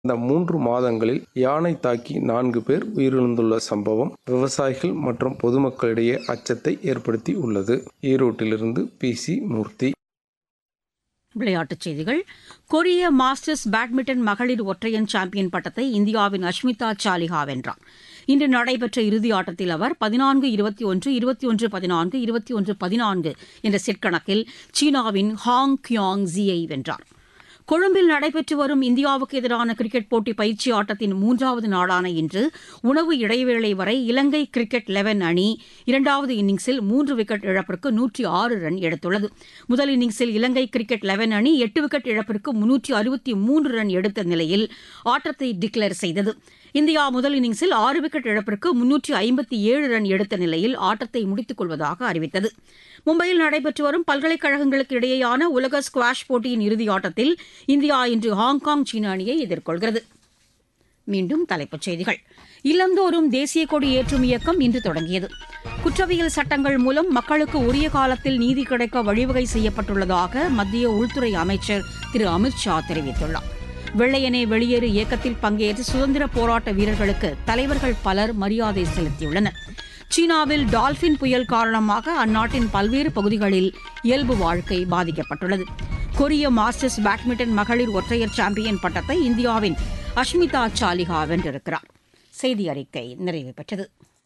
இந்த மூன்று மாதங்களில் யானை தாக்கி நான்கு பேர் உயிரிழந்துள்ள சம்பவம் விவசாயிகள் மற்றும் பொதுமக்களிடையே அச்சத்தை ஏற்படுத்தி உள்ளது ஈரோட்டிலிருந்து பி சி மூர்த்தி விளையாட்டுச் செய்திகள் கொரிய மாஸ்டர்ஸ் பேட்மிண்டன் மகளிர் ஒற்றையன் சாம்பியன் பட்டத்தை இந்தியாவின் அஷ்மிதா சாலிஹா வென்றார் இன்று நடைபெற்ற இறுதி ஆட்டத்தில் அவர் பதினான்கு இருபத்தி ஒன்று இருபத்தி ஒன்று பதினான்கு இருபத்தி ஒன்று பதினான்கு என்ற செட் கணக்கில் சீனாவின் ஹாங் கியாங் ஜியை வென்றார் கொழும்பில் நடைபெற்று வரும் இந்தியாவுக்கு எதிரான கிரிக்கெட் போட்டி பயிற்சி ஆட்டத்தின் மூன்றாவது நாளான இன்று உணவு இடைவேளை வரை இலங்கை கிரிக்கெட் லெவன் அணி இரண்டாவது இன்னிங்ஸில் மூன்று விக்கெட் இழப்பிற்கு நூற்றி ஆறு ரன் எடுத்துள்ளது முதல் இன்னிங்ஸில் இலங்கை கிரிக்கெட் லெவன் அணி எட்டு விக்கெட் இழப்பிற்கு முன்னூற்றி அறுபத்தி மூன்று ரன் எடுத்த நிலையில் ஆட்டத்தை டிக்ளேர் செய்தது இந்தியா முதல் இன்னிங்ஸில் ஆறு விக்கெட் இழப்பிற்கு முன்னூற்றி ஐம்பத்தி ஏழு ரன் எடுத்த நிலையில் ஆட்டத்தை முடித்துக் கொள்வதாக அறிவித்தது மும்பையில் நடைபெற்று வரும் பல்கலைக்கழகங்களுக்கு இடையேயான உலக ஸ்குவாஷ் போட்டியின் இறுதி ஆட்டத்தில் இந்தியா இன்று ஹாங்காங் சீன அணியை எதிர்கொள்கிறது மீண்டும் தலைப்புச் செய்திகள் இல்லந்தோறும் தேசிய கொடி ஏற்றும் இயக்கம் இன்று தொடங்கியது குற்றவியல் சட்டங்கள் மூலம் மக்களுக்கு உரிய காலத்தில் நீதி கிடைக்க வழிவகை செய்யப்பட்டுள்ளதாக மத்திய உள்துறை அமைச்சர் திரு அமித் ஷா தெரிவித்துள்ளார் வெள்ளையனே வெளியேறு இயக்கத்தில் பங்கேற்ற சுதந்திர போராட்ட வீரர்களுக்கு தலைவர்கள் பலர் மரியாதை செலுத்தியுள்ளனர் சீனாவில் டால்பின் புயல் காரணமாக அந்நாட்டின் பல்வேறு பகுதிகளில் இயல்பு வாழ்க்கை பாதிக்கப்பட்டுள்ளது கொரிய மாஸ்டர்ஸ் பேட்மிண்டன் மகளிர் ஒற்றையர் சாம்பியன் பட்டத்தை இந்தியாவின் அஷ்மிதா சாலிஹா வென்றிருக்கிறார் செய்தி அறிக்கை நிறைவு பெற்றது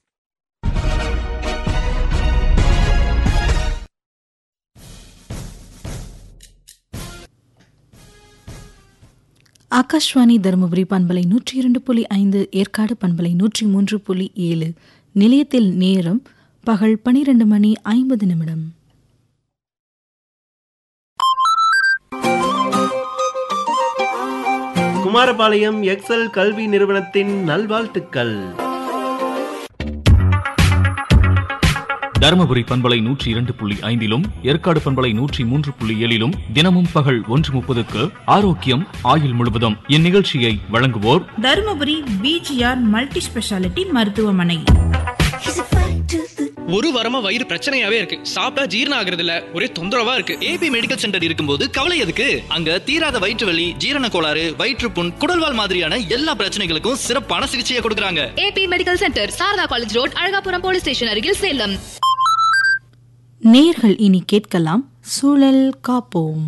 ஆகாஷ்வாணி தருமபுரி பண்பலை நூற்றி இரண்டு புள்ளி ஐந்து ஏற்காடு பண்பலை நூற்றி மூன்று புள்ளி ஏழு நிலையத்தில் நேரம் பகல் பனிரெண்டு மணி ஐம்பது நிமிடம் குமாரபாளையம் எக்ஸல் கல்வி நிறுவனத்தின் நல்வாழ்த்துக்கள் தருமபுரி பண்பலை நூற்றி இரண்டு புள்ளி ஐந்திலும் ஏற்காடு பண்பலை நூற்றி மூன்று புள்ளி ஏழிலும் தினமும் பகல் ஒன்று முப்பதுக்கு ஆரோக்கியம் ஆயுள் முழுவதும் இந்நிகழ்ச்சியை வழங்குவோர் தருமபுரி பிஜிஆர் மல்டி ஸ்பெஷாலிட்டி மருத்துவமனை ஒரு வாரமா வயிறு பிரச்சனையாவே இருக்கு சாப்பிட்டா ஜீரணம் ஆகுறது இல்ல ஒரே தொந்தரவா இருக்கு ஏபி மெடிக்கல் சென்டர் இருக்கும்போது கவலை எதுக்கு அங்க தீராத வயிற்று வலி ஜீரண கோளாறு வயிற்றுப்புண் குடல்வால் மாதிரியான எல்லா பிரச்சனைகளுக்கும் சிறப்பான சிகிச்சையை கொடுக்கறாங்க AB medical centre Sharada college road Alagapuram police station அருகில் சேலம் நேர்கள் இனி கேட்கலாம் சூழல் காப்போம்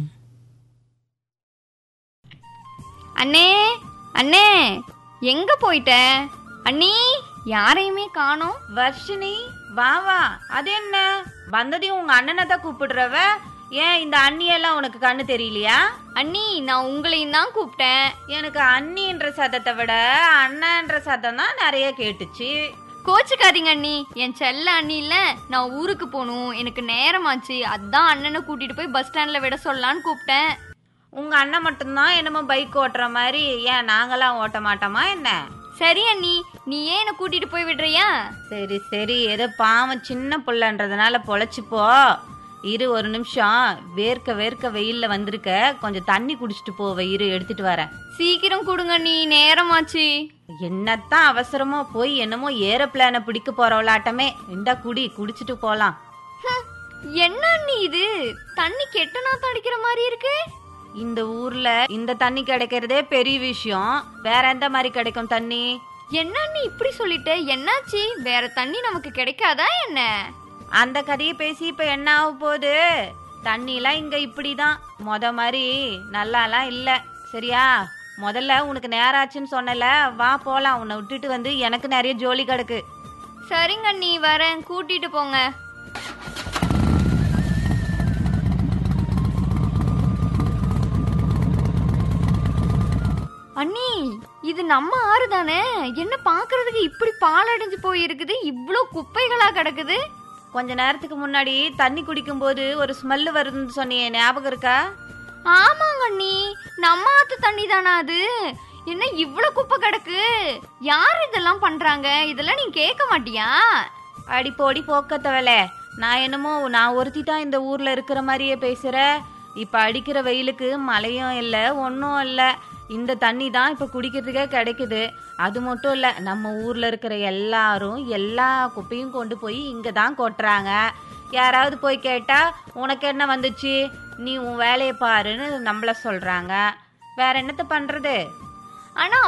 அண்ணே அண்ணே எங்க போயிட்ட அண்ணி யாரையுமே காணோம் வர்ஷினி வா வா அது என்ன வந்ததையும் உங்க அண்ணனை தான் கூப்பிடுறவ ஏன் இந்த அண்ணியெல்லாம் உனக்கு கண்ணு தெரியலையா அண்ணி நான் உங்களையும் தான் கூப்பிட்டேன் எனக்கு அண்ணின்ற சத்தத்தை விட அண்ணன்ற சத்தம் தான் நிறைய கேட்டுச்சு கோச்சுக்காதீங்க அண்ணி என் செல்ல அண்ணி இல்ல நான் ஊருக்கு போகணும் எனக்கு நேரமாச்சு அதான் அண்ணனை கூட்டிட்டு போய் பஸ் ஸ்டாண்ட்ல விட சொல்லலான்னு கூப்பிட்டேன் உங்க அண்ணன் மட்டும்தான் என்னமோ பைக் ஓட்டுற மாதிரி ஏன் நாங்களாம் ஓட்ட மாட்டோமா என்ன சரி அண்ணி நீ ஏன் என்னை கூட்டிட்டு போய் விடுறியா சரி சரி ஏதோ பாவம் சின்ன புள்ளன்றதுனால பொழைச்சிப்போ இரு ஒரு நிமிஷம் வேர்க்க வேர்க்க வெயில்ல வந்திருக்க கொஞ்சம் தண்ணி குடிச்சிட்டு போ இரு எடுத்துட்டு வரேன் சீக்கிரம் கொடுங்க அண்ணி நேரமாச்சு என்னத்தான் அவசரமோ போய் என்னமோ ஏரோப்ளேனை பிடிக்க போறவளாட்டமே இந்தா குடி குடிச்சிட்டு போலாம் ஹம், என்ன அண்ணி இது தண்ணி கெட்ட நாத்தம் அடிக்கிற மாதிரி இருக்கு இந்த ஊர்ல இந்த தண்ணி கிடைக்கிறதே பெரிய விஷயம் வேற எந்த மாதிரி கிடைக்கும் தண்ணி என்ன அண்ணி இப்படி சொல்லிட்ட என்னாச்சு வேற தண்ணி நமக்கு கிடைக்காதா என்ன அந்த கதையை பேசி இப்ப என்ன ஆக போகுது தண்ணிலாம் இங்க இப்படிதான் மொத மாதிரி நல்லாலாம் இல்ல சரியா முதல்ல உனக்கு நேரம் ஆச்சுன்னு சொன்னல வா போலாம் உன்னை விட்டுட்டு வந்து எனக்கு நிறைய ஜோலி கிடக்கு சரிங்க அண்ணி வரேன் கூட்டிட்டு போங்க அண்ணி இது நம்ம ஆறு தானே என்ன பாக்குறதுக்கு இப்படி பாலடைஞ்சு போயிருக்குது இவ்ளோ குப்பைகளா கிடக்குது கொஞ்ச நேரத்துக்கு முன்னாடி தண்ணி குடிக்கும்போது ஒரு ஸ்மெல் வருதுன்னு சொன்னியே ஞாபகம் இருக்கா ஆமாங்க அண்ணி நம்ம ஆத்து தண்ணி தானா அது என்ன இவ்ளோ குப்பை கிடக்கு யார் இதெல்லாம் பண்றாங்க இதெல்லாம் நீ கேட்க மாட்டியா அடி போடி போக்கத்தவளே நான் என்னமோ நான் ஒருத்தி தான் இந்த ஊர்ல இருக்கிற மாதிரியே பேசுற இப்ப அடிக்கிற வெயிலுக்கு மழையும் இல்லை ஒன்றும் இல்லை இந்த தண்ணி தான் இப்ப குடிக்கிறதுக்கே கிடைக்குது அது மட்டும் இல்ல நம்ம ஊர்ல இருக்கிற எல்லாரும் எல்லா குப்பையும் கொண்டு போய் இங்க தான் கொட்டுறாங்க யாராவது போய் கேட்டா உனக்கு என்ன வந்துச்சு நீ உன் வேலையை பாருன்னு நம்மள சொல்றாங்க வேற என்னத்த பண்றது ஆனா